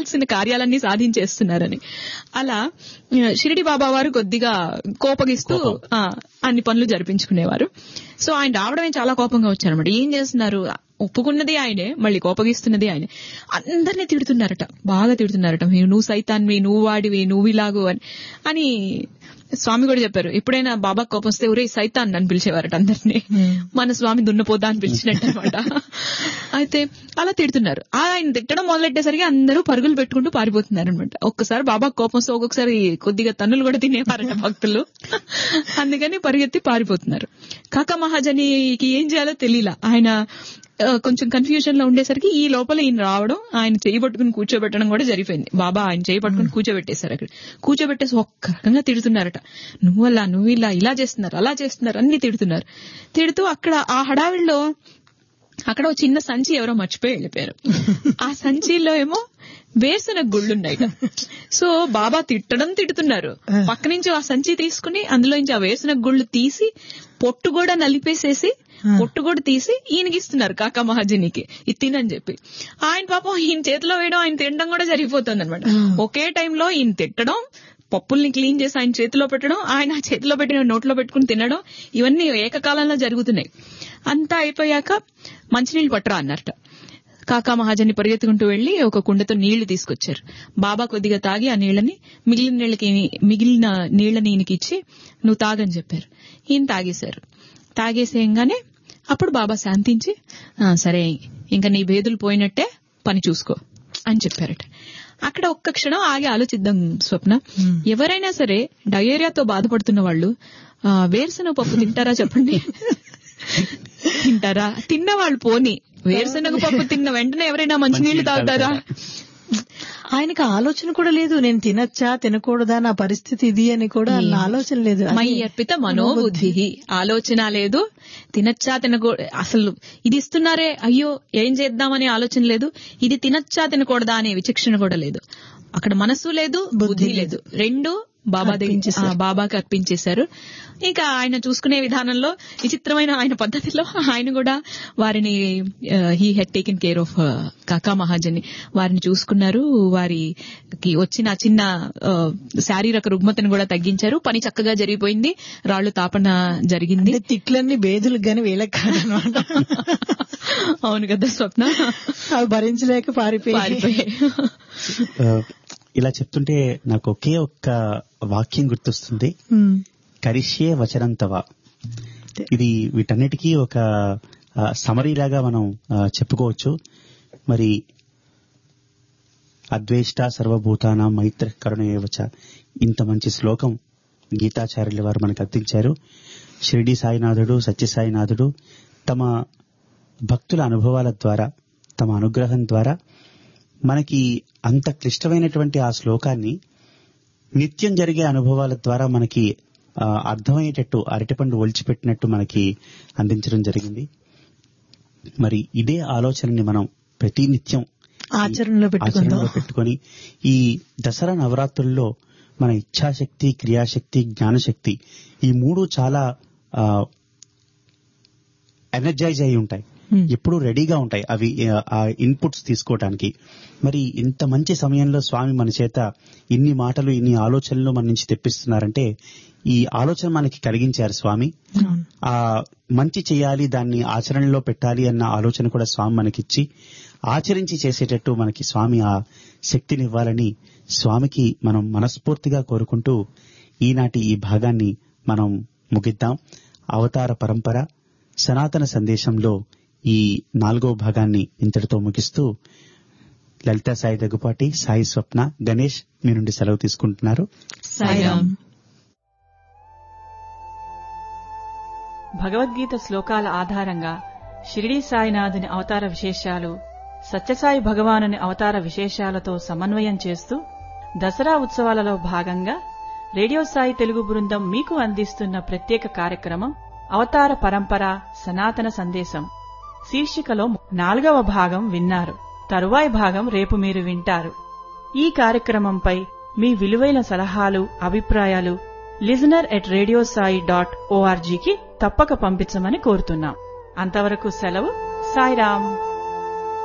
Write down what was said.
చేయాల్సిన కార్యాలన్నీ సాధించేస్తున్నారని అలా ఆ, షిరిడి బాబా వారు కొద్దిగా కోపగిస్తూ ఆ, అన్ని పనులు జరిపించుకునేవారు సో ఆయన రావడమే చాలా కోపంగా వచ్చారన్నమాట ఏం చేస్తున్నారు ఒప్పుకున్నది ఆయనే మళ్ళీ కోపగిస్తున్నది ఆయనే అందరినీ తిడుతున్నారట బాగా తిడుతున్నారట "మీరు- నువ్వు సైతాన్వి నువ్వు వాడివి నువ్వు ఇలాగు అని అని స్వామి కూడా చెప్పారు ఎప్పుడైనా బాబా కోపం వస్తే ఒరే సైతాన్ అని పిలిచేవారట అందరినీ మన స్వామి దున్నపోతా అని పిలిచినట్టు అనమాట అయితే అలా తిడుతున్నారు ఆ ఆయన తిట్టడం మొదలెట్టేసరికి అందరూ పరుగులు పెట్టుకుంటూ పారిపోతున్నారు అనమాట ఒక్కసారి బాబా కోపం వస్తే ఒక్కొక్కసారి కొద్దిగా తన్నులు కూడా తినేవారట భక్తులు అందుకని పరిగెత్తి పారిపోతున్నారు కాకా మహాజనికి ఏం చేయాలో తెలియలా ఆయన ఆ, కొంచెం కన్ఫ్యూజన్ లో ఉండేసరికి ఈ లోపల ఈయన రావడం ఆయన చేయి పట్టుకుని కూర్చోబెట్టడం కూడా జరిపోయింది బాబా ఆయన చేయి పట్టుకుని కూర్చోబెట్టేశారు అక్కడ కూర్చోబెట్టేసి ఒక్క రకంగా తిడుతున్నారట నువ్వు అలా నువ్వు ఇలా ఇలా చేస్తున్నారు అలా చేస్తున్నారు అన్ని తిడుతున్నారు తిడుతూ అక్కడ ఆ హడావిడిలో అక్కడ ఒక చిన్న సంచి ఎవరో మర్చిపోయి వెళ్ళిపోయారు ఆ సంచిలో ఏమో వేసిన గుళ్ళున్నాయి సో బాబా తిట్టడం తిడుతున్నారు పక్క నుంచి ఆ సంచి తీసుకుని అందులో నుంచి ఆ వేసిన గుళ్ళు తీసి పొట్టు కూడా నలిపేసేసి పొట్టు కూడా తీసి ఈయనకి ఇస్తున్నారు కాకా మహాజనికి ఇది తినని చెప్పి ఆయన పాపం ఈయన చేతిలో వేయడం ఆయన తినడం కూడా జరిగిపోతుంది అనమాట ఒకే టైంలో ఈయన తిట్టడం పప్పుల్ని క్లీన్ చేసి ఆయన చేతిలో పెట్టడం ఆయన ఆ చేతిలో పెట్టిన నోట్లో పెట్టుకుని తినడం ఇవన్నీ ఏకకాలంలో జరుగుతున్నాయి అంతా అయిపోయాక మంచినీళ్ళు పట్టరా అన్నారట కాకా మహాజన్ని పరిగెత్తుకుంటూ వెళ్లి ఒక కుండతో నీళ్లు తీసుకొచ్చారు బాబా కొద్దిగా తాగి ఆ నీళ్ళని మిగిలిన నీళ్ళకి మిగిలిన నీళ్ళని ఈయనకి ఇచ్చి నువ్వు తాగని చెప్పారు ఈయన తాగేశారు తాగేసేయంగానే అప్పుడు బాబా శాంతించి "ఆ, సరే ఇంకా నీ భేదులు పోయినట్టే పని చూసుకో అని చెప్పారట అక్కడ ఒక్క క్షణం ఆగి ఆలోచిద్దాం స్వప్న ఎవరైనా సరే డయేరియాతో బాధపడుతున్న వాళ్ళు ఆ, వేరుశనగ పప్పు తింటారా చెప్పండి తింటారా తిన్న వాళ్ళు పోని వేరుశనగ పప్పు తిన్న వెంటనే ఎవరైనా మంచినీళ్లు తాగుతారా ఆయనకి ఆలోచన కూడా లేదు నేను తినచ్చా తినకూడదా నా పరిస్థితి ఇది అని కూడా అన్న ఆలోచన లేదు అది- మై అర్పిత మనోబుద్ధి ఆలోచన లేదు తినచ్చా తినకూ అసలు ఇది ఇస్తున్నారే అయ్యో ఏం చేద్దామనే ఆలోచన లేదు ఇది తినచ్చా తినకూడదా అనే విచక్షణ కూడా లేదు అక్కడ మనసు లేదు బుద్ధి లేదు రెండు బాబా దగ్గర ఆ, బాబాకి అర్పించేశారు ఇంకా ఆయన చూసుకునే విధానంలో విచిత్రమైన ఆయన పద్ధతిలో ఆయన కూడా వారిని he had taken care of Kaka Mahajan వారిని చూసుకున్నారు వారికి వచ్చిన ఆ చిన్న ఆ, శారీరక రుగ్మతను కూడా తగ్గించారు పని చక్కగా జరిగిపోయింది రాళ్లు తాపన జరిగింది అంటే తిట్లన్నీ బేదులకు గాని వీళ్ళకి కాదనమాట అవును కదా స్వప్న అవి భరించలేక పారిపోయి పారిపోయాయి ఆ, ఇలా చెప్తుంటే నాకు ఒకే ఒక్క వాక్యం గుర్తొస్తుంది ఉమ్. కరిష్యే వచనంతవ ఇది వీటన్నిటికీ ఒక సమరీ లాగా మనం ఆ, చెప్పుకోవచ్చు మరి అద్వేష్ట సర్వభూతానాం మైత్ర కరుణయేవచ ఇంత మంచి శ్లోకం గీతాచార్యుల వారు మనకు అందించారు షిరిడి సాయినాథుడు సత్యసాయినాథుడు తమ భక్తుల అనుభవాల ద్వారా తమ అనుగ్రహం ద్వారా మనకి అంత క్లిష్టమైనటువంటి ఆ శ్లోకాన్ని నిత్యం జరిగే అనుభవాల ద్వారా మనకి ఆ, అర్థమయ్యేటట్టు అరటిపండు ఒలిచిపెట్టినట్టు మనకి అందించడం జరిగింది మరి ఇదే ఆలోచనని మనం ప్రతి నిత్యం ఆచరణలో పెట్టుకుందాం ఆచరణలో పెట్టుకొని ఈ దసరా నవరాత్రుల్లో మన ఇచ్ఛాశక్తి క్రియాశక్తి జ్ఞానశక్తి ఈ మూడు చాలా ఎనర్జైజ్ అయి ఉంటాయి ఎప్పుడూ రెడీగా ఉంటాయి అవి ఆ, ఆ ఇన్పుట్స్ తీసుకోవడానికి మరి ఇంత మంచి సమయంలో స్వామి మన చేత ఇన్ని మాటలు ఇన్ని ఆలోచనలు మన నుంచి తెప్పిస్తున్నారంటే ఈ ఆలోచన మనకి కలిగించారు స్వామి ఆ మంచి చేయాలి దాన్ని ఆచరణలో పెట్టాలి అన్న ఆలోచన కూడా స్వామి మనకిచ్చి ఆచరించి చేసేటట్టు మనకి స్వామి ఆ శక్తిని ఇవ్వాలని స్వామికి మనం మనస్ఫూర్తిగా కోరుకుంటూ ఈనాటి ఈ భాగాన్ని మనం ముగిద్దాం అవతార పరంపర సనాతన సందేశంలో ఈ నాలుగో భాగాన్ని ఇంతటితో ముగిస్తూ లలితా సాయి దగ్గుపాటి సాయి స్వప్న గణేష్ మీ నుండి సెలవు తీసుకుంటున్నారు సాయిరామ్ భగవద్గీత శ్లోకాల ఆధారంగా షిరిడీ సాయినాథుని అవతార విశేషాలు సత్యసాయి భగవానుని అవతార విశేషాలతో సమన్వయం చేస్తూ దసరా ఉత్సవాలలో భాగంగా రేడియో సాయి తెలుగు బృందం మీకు అందిస్తున్న ప్రత్యేక కార్యక్రమం అవతార పరంపర సనాతన సందేశం శీర్షికలో నాలుగవ భాగం విన్నారు తరువాయి భాగం రేపు మీరు వింటారు ఈ కార్యక్రమంపై మీ విలువైన సలహాలు అభిప్రాయాలు లిజనర్ ఎట్ రేడియోసాయి డాట్ ఓఆర్జీకి తప్పక పంపించమని కోరుతున్నాం అంతవరకు సెలవు సాయిరాం